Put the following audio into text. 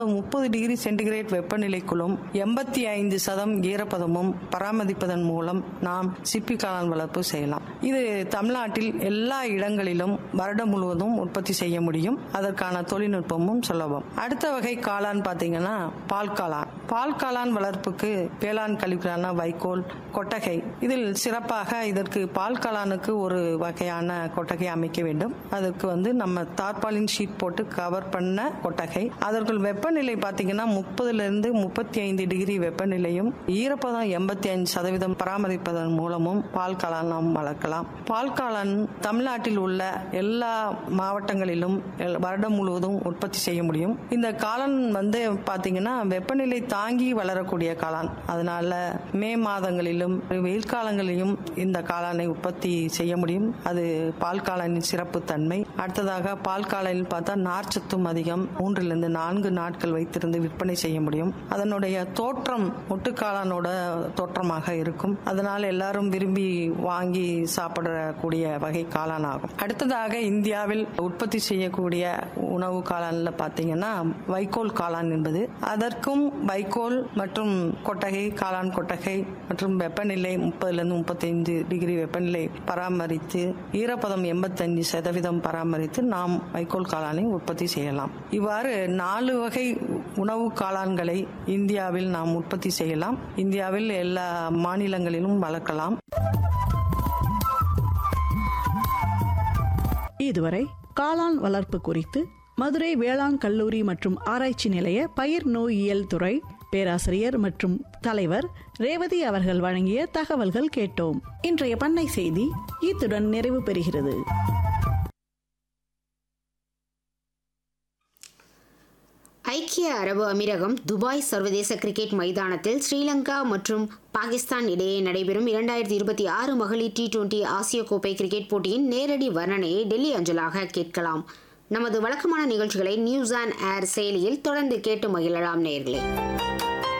முப்பது degree centigrade வெப்பநிலைக்குள்ளும் எண்பத்தி ஐந்து சதம் ஈரப்பதமும் பராமரிப்பதன் மூலம் நாம் சிப்பி காளான் வளர்ப்பு செய்யலாம் இது தமிழ்நாட்டில் எல்லா இடங்களிலும் வருடம் முழுவதும் உற்பத்தி செய்ய முடியும் அதற்கான தொழில்நுட்பமும் சுலபம் அடுத்த வகை காளான் பார்த்தீங்கன்னா பால் காளான் பால் காளான் வளர்ப்புக்கு வேளாண் கழிவுகளான வைக்கோல் கொட்டகை இதில் சிறப்பாக இதற்கு பால் காளானுக்கு ஒரு வகையான கொட்டகை அமைக்க வேண்டும் அதற்கு வந்து நம்ம தார்பாலின் ஷீட் போட்டு கவர் பண்ண கொட்டகை அதற்குள் வெப்பநிலை பார்த்தீங்கன்னா முப்பதுல இருந்து முப்பத்தி ஐந்து டிகிரி வெப்பநிலையும் ஈரப்பதம் எண்பத்தி ஐந்து சதவீதம் பராமரிப்பதன் மூலமும் பால் காளான் நாம் வளர்க்கலாம் பால் காளான் தமிழ்நாட்டில் உள்ள எல்லா மாவட்டங்களிலும் எல்- வருடம் முழுவதும் உற்பத்தி செய்ய முடியும் இந்த காளான் வந்து பார்த்தீங்கன்னா வெப்பநிலை தாங்கி வளரக்கூடிய காளான் அதனால மே மாதங்களிலும் வெயில் காலங்களிலும் இந்த காளானை உற்பத்தி செய்ய முடியும் அது பால் காளானின் சிறப்பு தன்மை அடுத்ததாக பால் காளானில் பார்த்தா நார்ச்சத்தும் அதிகம் மூன்றிலிருந்து நான்கு நாட்கள் வைத்திருந்து விற்பனை செய்ய முடியும் அதனுடைய தோற்றம் முட்டுக்காளானோட தோற்றமாக இருக்கும் அதனால் எல்லாரும் விரும்பி வாங்கி சாப்பிடக்கூடிய வகை காளான் ஆகும் அடுத்ததாக இந்தியாவில் உற்பத்தி செய்யக்கூடிய உணவு காளான்ல பார்த்தீங்கன்னா வைக்கோல் காளான் என்பது அதற்கும் வைக்கோல் மற்றும் கொட்டகை காளான் கொட்டகை மற்றும் வெப்பநிலை முப்பதுலேருந்து முப்பத்தைந்து டிகிரி வெப்பநிலை பராமரித்து ஈரப்பதம் எண்பத்தஞ்சு சதவீதம் பராமரித்து நாம் வைக்கோல் காளானை உற்பத்தி செய்யலாம் இவ்வாறு நாலு வகை உணவு காளான்களை இந்தியாவில் நாம் உற்பத்தி செய்யலாம் இந்தியாவில் எல்லா மாநிலங்களிலும் வளர்க்கலாம் இதுவரை காளான் வளர்ப்பு குறித்து மதுரை வேளாண் கல்லூரி மற்றும் ஆராய்ச்சி நிலைய பயிர் நோயியல் துறை பேராசிரியர் மற்றும் தலைவர் ரேவதி அவர்கள் வழங்கிய தகவல்கள் கேட்டோம் இன்றைய பண்ணை செய்தி இத்துடன் நிறைவு பெறுகிறது ஐக்கிய அரபு அமீரகம் துபாய் சர்வதேச கிரிக்கெட் மைதானத்தில் ஸ்ரீலங்கா மற்றும் பாகிஸ்தான் இடையே நடைபெறும் இரண்டாயிரத்தி இருபத்தி ஆறு மகளிர் டி டுவெண்டி ஆசிய கோப்பை கிரிக்கெட் போட்டியின் நேரடி வர்ணனையை டெல்லி அஞ்சலாக கேட்கலாம் நமது வழக்கமான நிகழ்ச்சிகளை நியூஸ் அண்ட் ஏர் செயலியில் தொடர்ந்து கேட்டு மகிழலாம் நேயர்களே